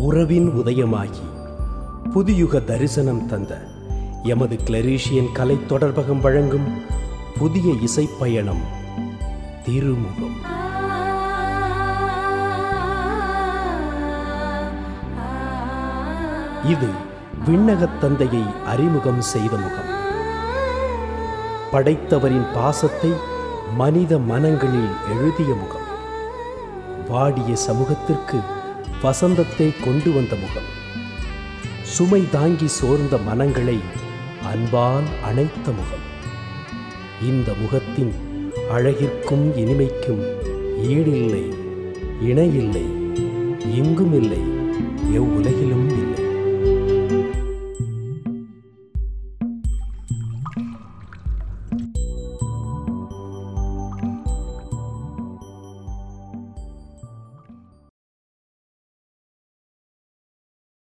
உறவின் உதயமாகி புதியுக தரிசனம் தந்த எமது கிளரீஷியன் கலை தொடர்பகம் வழங்கும் புதிய இசைப்பயணம் திருமுகம் இது விண்ணகத் தந்தையை அறிமுகம் செய்த முகம் படைத்தவரின் பாசத்தை மனித மனங்களில் எழுதிய முகம் வாடிய சமூகத்திற்கு வசந்தத்தை கொண்டு வந்த முகம் சுமை தாங்கி சோர்ந்த மனங்களை அன்பால் அணைத்த முகம் இந்த முகத்தின் அழகிற்கும் இனிமைக்கும் ஈடில்லை இணையில்லை எங்குமில்லை எவ்வுலகிலும் இல்லை